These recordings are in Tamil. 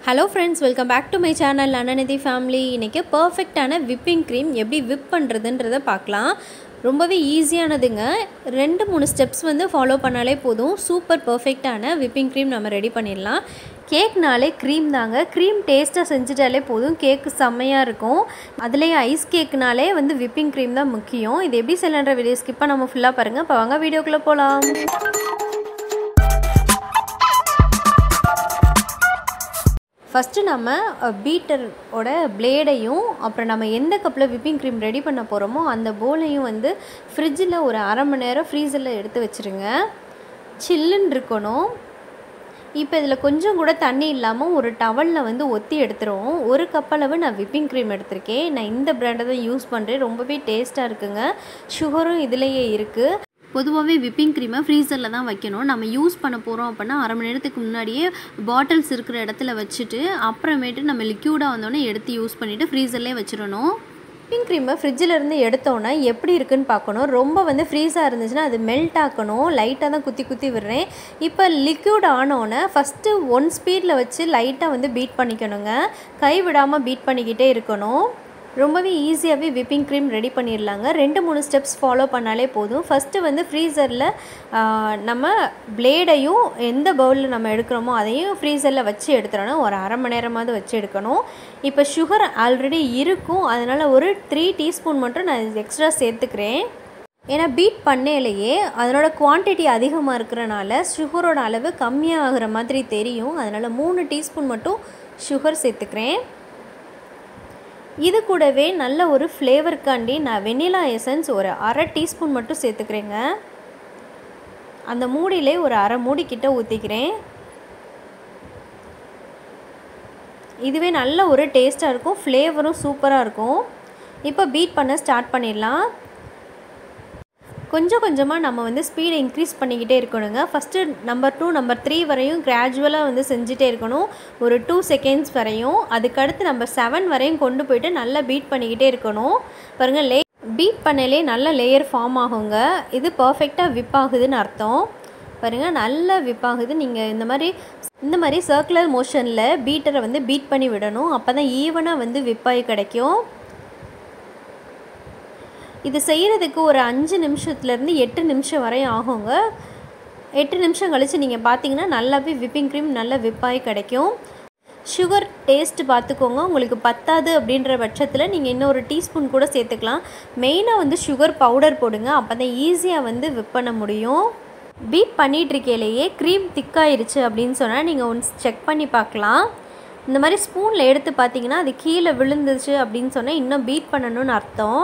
hello friends welcome back to my channel Ananidhi family இன்றைக்கி பர்ஃபெக்டான விப்பிங் க்ரீம் எப்படி விப் பண்ணுறதுன்றதை பார்க்கலாம் ரொம்பவே ஈஸியானதுங்க ரெண்டு மூணு ஸ்டெப்ஸ் வந்து ஃபாலோ பண்ணாலே போதும் சூப்பர் பர்ஃபெக்டான விப்பிங் க்ரீம் நம்ம ரெடி பண்ணிடலாம் கேக்னாலே க்ரீம் தாங்க க்ரீம் டேஸ்ட்டாக செஞ்சுட்டாலே போதும் கேக்கு செம்மையாக இருக்கும் அதுலேயே ஐஸ் கேக்குனாலே வந்து விப்பிங் க்ரீம் தான் முக்கியம் இது எப்படி செய்யலான்ற வீடியோ ஸ்கிப்பாக நம்ம ஃபுல்லாக பாருங்கள் இப்போ வாங்க வீடியோக்குள்ளே போகலாம் ஃபஸ்ட்டு நம்ம பீட்டரோட பிளேடையும் அப்புறம் நம்ம எந்த கப்பில் விப்பிங் க்ரீம் ரெடி பண்ண போகிறோமோ அந்த போலையும் வந்து ஃப்ரிட்ஜில் ஒரு அரை மணி நேரம் ஃப்ரீசரில் எடுத்து வச்சுருங்க சில்லுன்னு இருக்கணும் இப்போ இதில் கொஞ்சம் கூட தண்ணி இல்லாமல் ஒரு டவலில் வந்து ஒத்தி எடுத்துருவோம் ஒரு கப்பளவு நான் விப்பிங் க்ரீம் எடுத்திருக்கேன் நான் இந்த பிராண்டை தான் யூஸ் பண்ணுறேன் ரொம்பவே டேஸ்ட்டாக இருக்குங்க சுகரும் இதுலேயே இருக்குது பொதுவாகவே விப்பிங் க்ரீமை ஃப்ரீசரில் தான் வைக்கணும் நம்ம யூஸ் பண்ண போகிறோம் அப்படின்னா அரை மணி நேரத்துக்கு முன்னாடியே பாட்டில்ஸ் இருக்கிற இடத்துல வச்சுட்டு அப்புறமேட்டு நம்ம லிக்யூடாக வந்தோடனே எடுத்து யூஸ் பண்ணிவிட்டு ஃப்ரீசர்லேயே வச்சிடணும் விப்பிங் க்ரீமை ஃப்ரிட்ஜில் இருந்து எடுத்தோன்னே எப்படி இருக்குன்னு பார்க்கணும் ரொம்ப வந்து ஃப்ரீஸாக இருந்துச்சுன்னா அது மெல்ட் ஆக்கணும் லைட்டாக தான் குத்தி குத்தி விடுறேன் இப்போ லிக்யூட் ஆனோடனே ஃபஸ்ட்டு ஒன் ஸ்பீடில் வச்சு லைட்டாக வந்து பீட் பண்ணிக்கணுங்க கை விடாமல் பீட் பண்ணிக்கிட்டே இருக்கணும் ரொம்பவே ஈஸியாகவே விப்பிங் க்ரீம் ரெடி பண்ணிடலாங்க ரெண்டு மூணு ஸ்டெப்ஸ் ஃபாலோ பண்ணாலே போதும் ஃபஸ்ட்டு வந்து ஃப்ரீசரில் நம்ம பிளேடையும் எந்த பவுலில் நம்ம எடுக்கிறோமோ அதையும் ஃப்ரீசரில் வச்சு எடுத்துடணும் ஒரு அரை மணி நேரமாவது வச்சு எடுக்கணும் இப்போ சுகர் ஆல்ரெடி இருக்கும் அதனால் ஒரு த்ரீ டீஸ்பூன் மட்டும் நான் எக்ஸ்ட்ரா சேர்த்துக்கிறேன் ஏன்னா பீட் பண்ணையிலேயே அதனோட குவான்டிட்டி அதிகமாக இருக்கிறனால சுகரோட அளவு கம்மியாகிற மாதிரி தெரியும் அதனால் மூணு டீஸ்பூன் மட்டும் சுகர் சேர்த்துக்கிறேன் இது கூடவே நல்ல ஒரு ஃப்ளேவருக்காண்டி நான் வெண்ணிலா எசன்ஸ் ஒரு அரை டீஸ்பூன் மட்டும் சேர்த்துக்கிறேங்க அந்த மூடியிலே ஒரு அரை மூடி கிட்ட ஊற்றிக்கிறேன் இதுவே நல்ல ஒரு டேஸ்ட்டாக இருக்கும் ஃப்ளேவரும் சூப்பராக இருக்கும் இப்போ பீட் பண்ண ஸ்டார்ட் பண்ணிடலாம் கொஞ்சம் கொஞ்சமாக நம்ம வந்து ஸ்பீடை இன்க்ரீஸ் பண்ணிக்கிட்டே இருக்கணுங்க first number two number three வரையும் கிராஜுவலாக வந்து செஞ்சுட்டே இருக்கணும் ஒரு டூ செகண்ட்ஸ் வரையும் அதுக்கடுத்து நம்பர் செவன் வரையும் கொண்டு போயிட்டு நல்லா பீட் பண்ணிக்கிட்டே இருக்கணும் பாருங்கள் லே பீட் பண்ணலே நல்ல லேயர் ஃபார்ம் ஆகுங்க இது பர்ஃபெக்டாக விப் ஆகுதுன்னு அர்த்தம் பாருங்கள் நல்லா விப் ஆகுது நீங்கள் இந்த மாதிரி இந்த மாதிரி சர்க்குலர் மோஷனில் பீட்டரை வந்து பீட் பண்ணி விடணும் அப்போ தான் ஈவனாக வந்து விப்பாகி கிடைக்கும் இது செய்கிறதுக்கு ஒரு அஞ்சு நிமிஷத்துலேருந்து எட்டு நிமிஷம் வரையும் ஆகுங்க எட்டு நிமிஷம் கழித்து நீங்கள் பார்த்தீங்கன்னா நல்லாவே விப்பிங் க்ரீம் நல்லா விப்பாகி கிடைக்கும் சுகர் டேஸ்ட்டு பார்த்துக்கோங்க உங்களுக்கு பத்தாது அப்படின்ற பட்சத்தில் நீங்கள் இன்னொரு டீஸ்பூன் கூட சேர்த்துக்கலாம் மெயினாக வந்து சுகர் பவுடர் போடுங்க அப்போ தான் ஈஸியாக வந்து விப் பண்ண முடியும் பீட் பண்ணிகிட்ருக்கையிலேயே க்ரீம் திக்காயிருச்சு அப்படின்னு சொன்னால் நீங்கள் ஒன்ஸ் செக் பண்ணி பார்க்கலாம் இந்த மாதிரி ஸ்பூனில் எடுத்து பார்த்தீங்கன்னா அது கீழே விழுந்துச்சு அப்படின்னு சொன்னால் இன்னும் பீட் பண்ணணும்னு அர்த்தம்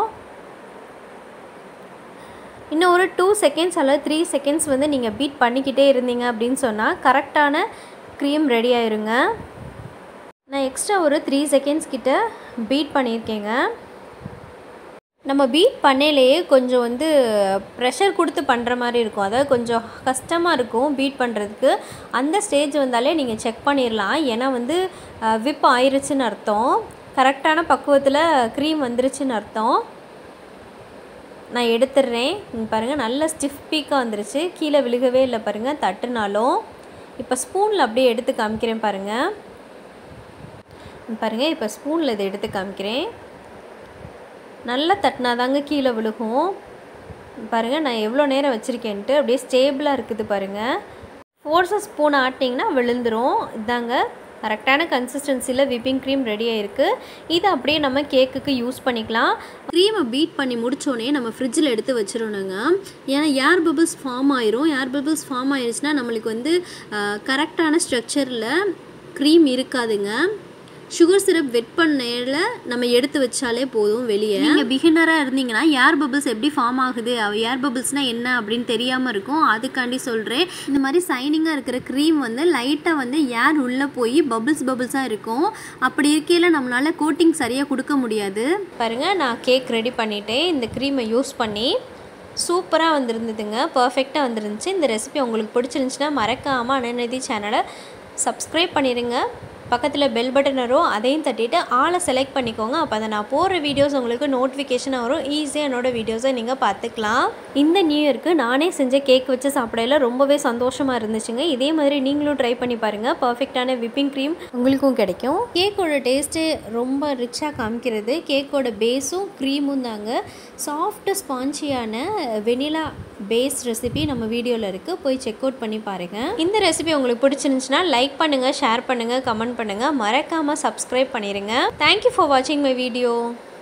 இன்னும் ஒரு டூ செகண்ட்ஸ் அல்லது த்ரீ செகண்ட்ஸ் வந்து நீங்கள் பீட் பண்ணிக்கிட்டே இருந்தீங்க அப்படின்னு சொன்னால் கரெக்டான க்ரீம் ரெடி ஆயிருங்க நான் எக்ஸ்ட்ரா ஒரு த்ரீ செகண்ட்ஸ் கிட்ட பீட் பண்ணியிருக்கேங்க நம்ம பீட் பண்ணையிலேயே கொஞ்சம் வந்து ப்ரெஷர் கொடுத்து பண்ணுற மாதிரி இருக்கும் அதாவது கொஞ்சம் கஷ்டமாக இருக்கும் பீட் பண்ணுறதுக்கு அந்த ஸ்டேஜ் வந்தாலே நீங்கள் செக் பண்ணிடலாம் ஏன்னா வந்து விப் ஆயிருச்சுன்னு அர்த்தம் கரெக்டான பக்குவத்தில் க்ரீம் வந்துருச்சுன்னு அர்த்தம் நான் எடுத்துடுறேன் பாருங்கள் நல்ல ஸ்டிஃப் பீக்காக வந்துருச்சு கீழே விழுகவே இல்லை பாருங்கள் தட்டுனாலும் இப்போ ஸ்பூனில் அப்படியே எடுத்து காமிக்கிறேன் பாருங்கள் பாருங்கள் இப்போ ஸ்பூனில் இதை எடுத்து காமிக்கிறேன் நல்லா தட்டினாதாங்க கீழே விழுகும் பாருங்கள் நான் எவ்வளோ நேரம் வச்சுருக்கேன்ட்டு அப்படியே ஸ்டேபிளாக இருக்குது பாருங்கள் ஃபோர்ஸஸ் ஸ்பூன் ஆட்டிங்கன்னா விழுந்துடும் இதாங்க கரெக்டான கன்சிஸ்டன்சியில் விப்பிங் க்ரீம் ரெடி ஆகிருக்கு இதை அப்படியே நம்ம கேக்குக்கு யூஸ் பண்ணிக்கலாம் க்ரீமை பீட் பண்ணி முடித்தோடனே நம்ம ஃப்ரிட்ஜில் எடுத்து வச்சிடணுங்க ஏன்னா ஏர் பபிள்ஸ் ஃபார்ம் ஆயிரும் ஏர் பபிள்ஸ் ஃபார்ம் ஆயிருச்சுன்னா நம்மளுக்கு வந்து கரெக்டான ஸ்ட்ரக்சரில் க்ரீம் இருக்காதுங்க சுகர் சிரப் வெட் பண்ணையில் நம்ம எடுத்து வச்சாலே போதும் வெளியே நீங்கள் பிகினராக இருந்தீங்கன்னா ஏர் பபிள்ஸ் எப்படி ஃபார்ம் ஆகுது ஏர் பபிள்ஸ்னால் என்ன அப்படின்னு தெரியாமல் இருக்கும் அதுக்காண்டி சொல்கிறேன் இந்த மாதிரி சைனிங்காக இருக்கிற க்ரீம் வந்து லைட்டாக வந்து ஏர் உள்ளே போய் பபிள்ஸ் பபிள்ஸாக இருக்கும் அப்படி இருக்கையில் நம்மளால் கோட்டிங் சரியாக கொடுக்க முடியாது பாருங்கள் நான் கேக் ரெடி பண்ணிட்டேன் இந்த க்ரீமை யூஸ் பண்ணி சூப்பராக வந்திருந்ததுங்க பர்ஃபெக்டாக வந்துருந்துச்சு இந்த ரெசிபி உங்களுக்கு பிடிச்சிருந்துச்சுன்னா மறக்காமல் அனநிதி சேனலை சப்ஸ்கிரைப் பண்ணிடுங்க பக்கத்தில் பெல் பட்டன் வரும் அதையும் தட்டிட்டு ஆளை செலக்ட் பண்ணிக்கோங்க அப்போ அதை நான் போடுற வீடியோஸ் உங்களுக்கு நோட்டிஃபிகேஷன் வரும் ஈஸியாக என்னோட வீடியோஸை நீங்கள் பார்த்துக்கலாம் இந்த நியூ இயர்க்கு நானே செஞ்ச கேக் வச்சு சாப்பிடையில ரொம்பவே சந்தோஷமாக இருந்துச்சுங்க இதே மாதிரி நீங்களும் ட்ரை பண்ணி பாருங்கள் பர்ஃபெக்டான விப்பிங் க்ரீம் உங்களுக்கும் கிடைக்கும் கேக்கோட டேஸ்ட்டு ரொம்ப ரிச்சாக காமிக்கிறது கேக்கோட பேஸும் க்ரீமும் தாங்க சாஃப்ட் ஸ்பான்ச்சியான வெனிலா பேஸ் ரெசிபி நம்ம வீடியோவில் இருக்குது போய் செக் அவுட் பண்ணி பாருங்கள் இந்த ரெசிபி உங்களுக்கு பிடிச்சிருந்துச்சுன்னா லைக் பண்ணுங்கள் ஷேர் பண்ணுங்கள் கமெண்ட் பண்ணுங்கள் மறக்காமல் சப்ஸ்கிரைப் பண்ணிடுங்க தேங்க்யூ ஃபார் வாட்சிங் மை வீடியோ